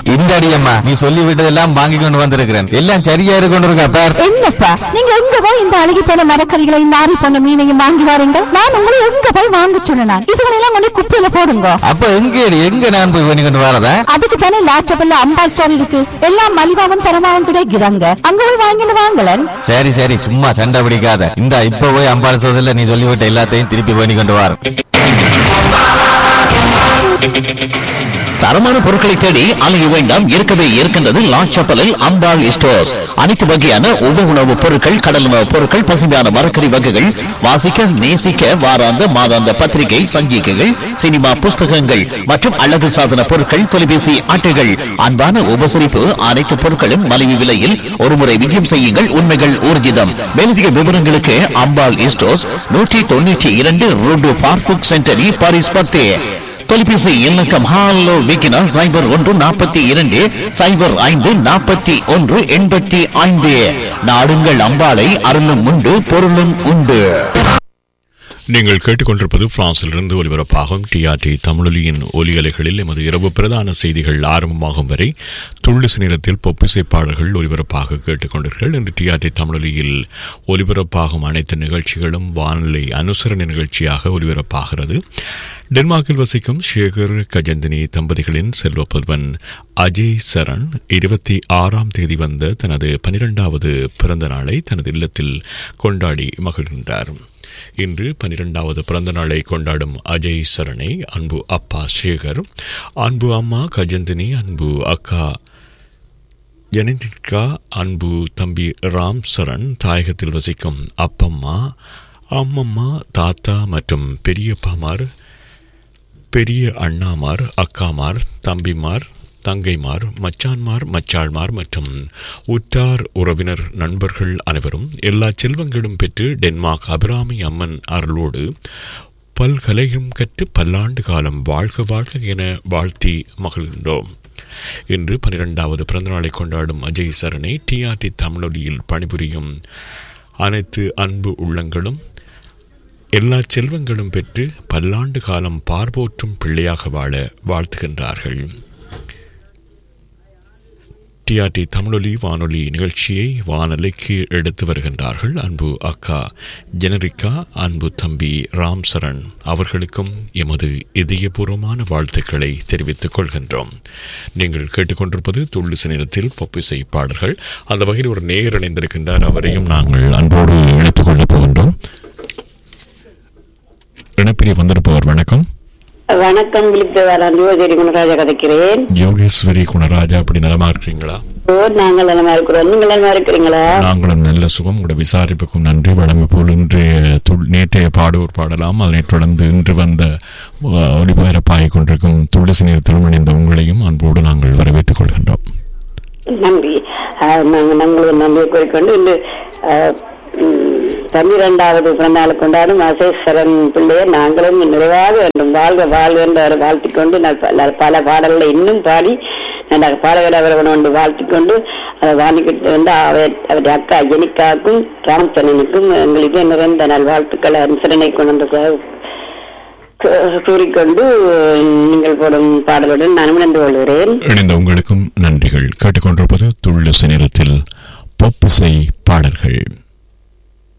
இந்த அடியம்மா நீ சொல்லி விட்டதெல்லாம் வாங்கி கொண்டு வந்திருக்கிறேன் எல்லாம் சரியா இருக்கு கொண்டு இருக்கா பார் என்னப்பா நீங்க எங்க போய் இந்த அழுகி போன மரக்கறிகளை நாரி போன மீனையும் வாங்கி வாருங்க நான் உங்களை எங்க போய் வாங்க சொன்னேன் இதுகளெல்லாம் கொண்டு குப்பையில போடுங்க அப்ப எங்க எங்க நான் போய் பண்ணி கொண்டு வரதா அதுக்கு தானே லாச்சபல்ல அம்பாள் ஸ்டோர் இருக்கு எல்லாம் மலிவாவும் தரமாவும் கிடைக்கிறாங்க அங்க போய் வாங்கிட்டு வாங்கலன் சரி சரி சும்மா சண்டை பிடிக்காத இந்த இப்ப போய் அம்பாள் சோதல நீ சொல்லிவிட்ட எல்லாத்தையும் திருப்பி பண்ணி கொண்டு வர தரமான பொருட்களை தேடி அலைய வேண்டாம் இருக்கவே இருக்கின்றது லாச்சப்பலில் அம்பாள் ஸ்டோர்ஸ் அனைத்து வகையான உப உணவுப் பொருட்கள் கடல் உணவுப் பொருட்கள் பசுமையான மரக்கறி வகைகள் வாசிக்க நேசிக்க வாராந்த மாதாந்த பத்திரிகை சஞ்சிகைகள் சினிமா புஸ்தகங்கள் மற்றும் அழகு சாதன பொருட்கள் தொலைபேசி அட்டைகள் அன்பான உபசரிப்பு அனைத்து பொருட்களும் மலிவு விலையில் ஒருமுறை விஜயம் செய்யுங்கள் உண்மைகள் ஊர்ஜிதம் மேலதிக விவரங்களுக்கு அம்பாள் ஸ்டோர்ஸ் நூற்றி தொண்ணூற்றி இரண்டு ரோடு பார்புக் சென்டரி பாரிஸ் பத்து தொலைபேசி இலக்கம் ஹாலோ விக்கினா சைபர் ஒன்று நாற்பத்தி இரண்டு சைபர் ஐந்து நாற்பத்தி ஒன்று எண்பத்தி ஐந்து நாடுங்கள் அம்பாளை அருளும் உண்டு பொருளும் உண்டு நீங்கள் கேட்டுக்கொண்டிருப்பது பிரான்சிலிருந்து ஒலிபரப்பாகும் டிஆர்டி தமிழொலியின் ஒலி அலைகளில் எமது இரவு பிரதான செய்திகள் ஆரம்பமாகும் வரை துள்ளிசு நேரத்தில் பொப்பிசைப்பாளர்கள் ஒலிபரப்பாக கேட்டுக்கொண்டீர்கள் இன்று டிஆர்டி தமிழொலியில் ஒலிபரப்பாகும் அனைத்து நிகழ்ச்சிகளும் வானிலை அனுசரணை நிகழ்ச்சியாக ஒலிபரப்பாகிறது டென்மார்க்கில் வசிக்கும் சேகர் கஜந்தினி தம்பதிகளின் செல்வ புதல்வன் அஜய் சரண் இருபத்தி ஆறாம் தேதி வந்த தனது பனிரெண்டாவது பிறந்த நாளை தனது இல்லத்தில் கொண்டாடி மகிழ்கின்றார் இன்று பனிரெண்டாவது பிறந்த நாளை கொண்டாடும் அஜய் சரணை அன்பு அப்பா சேகர் அன்பு அம்மா கஜந்தினி அன்பு அக்கா ஜெனடிகா அன்பு தம்பி ராம் சரண் தாயகத்தில் வசிக்கும் அப்பம்மா அம்மம்மா தாத்தா மற்றும் பெரியப்பாமார் பெரிய அண்ணாமார் அக்காமார் தம்பிமார் தங்கைமார் மச்சான்மார் மச்சாள்மார் மற்றும் உற்றார் உறவினர் நண்பர்கள் அனைவரும் எல்லா செல்வங்களும் பெற்று டென்மார்க் அபிராமி அம்மன் அருளோடு பல்கலையும் கற்று பல்லாண்டு காலம் வாழ்க வாழ்க என வாழ்த்தி மகிழ்கின்றோம் இன்று பனிரெண்டாவது பிறந்தநாளை கொண்டாடும் அஜய் சரணை டிஆர்டி தமிழொலியில் பணிபுரியும் அனைத்து அன்பு உள்ளங்களும் எல்லா செல்வங்களும் பெற்று பல்லாண்டு காலம் பார்போற்றும் பிள்ளையாக வாழ வாழ்த்துகின்றார்கள் டிஆர்டி தமிழொலி வானொலி நிகழ்ச்சியை வானொலிக்கு எடுத்து வருகின்றார்கள் அன்பு அக்கா ஜெனரிக்கா அன்பு தம்பி ராம் சரண் அவர்களுக்கும் எமது இதயபூர்வமான வாழ்த்துக்களை தெரிவித்துக் கொள்கின்றோம் நீங்கள் கேட்டுக்கொண்டிருப்பது துள்ளுசு நேரத்தில் பொப்பிசை பாடல்கள் அந்த வகையில் ஒரு நேயர் இணைந்திருக்கின்றார் அவரையும் நாங்கள் அன்போடு இணைத்துக் கொள்ளப் போகின்றோம் இணைப்பிலே வந்திருப்பவர் வணக்கம் வணக்கம் விழிப்புவாரன் யுவஜரி குணராஜா கதைக்கிறேன் யோகேஸ்வரி குணராஜா அப்படி நலமா இருக்கிறீங்களா ஓ நாங்கள் நலமா இருக்கிறோம் நீங்கள் நலமா இருக்கிறீங்களா நாங்களும் நல்ல சுகம் உங்களோட விசாரிப்புக்கும் நன்றி வழங்கு போல் இன்றைய துள்- நேற்றைய பாடூர் பாடலாம் அதனைத் தொடர்ந்து இன்று வந்த அஹ், ஒளிபரப்பாகிக் கொண்டிருக்கும் துளசி நேரத்திலும் இணைந்த உங்களையும் அன்போடு நாங்கள் வரவேற்றுக் கொள்கின்றோம் நன்றி ஆஹ், நாங்கள் நாங்களும் நன்றியை கூறிக்கொண்டு இன்று ஆஹ், ம், பன்னிரெண்டாவது பிறந்தநாள் கொண்டாடும் அசேஸ்வரன் பிள்ளையை நாங்களும் நிறைவாக வேண்டும் வாழ்க வாழ்க என்று அவரை வாழ்த்திக் கொண்டு நான் பல- பல பாடல்களை இன்னும் பாடி நான் பாடகர் அவர்கள் கொண்டு வாழ்த்திக் கொண்டு அதை வாங்கிக்கிட்டு வந்து அவர் அவருடைய அக்கா ஜெனிக்காவுக்கும் ராமச்சந்திரனுக்கும் எங்களுக்கு நிறைந்த நல் வாழ்த்துக்களை அனுசரணை கொண்டு வந்து கூ- கூறிக்கொண்டு நீங்கள் போடும் பாடலுடன் நான் இணைந்து கொள்கிறேன் இணைந்த உங்களுக்கும் நன்றிகள் கேட்டுக்கொண்டிருப்பது துள்ளசி நேரத்தில் பொப்பிசை பாடல்கள்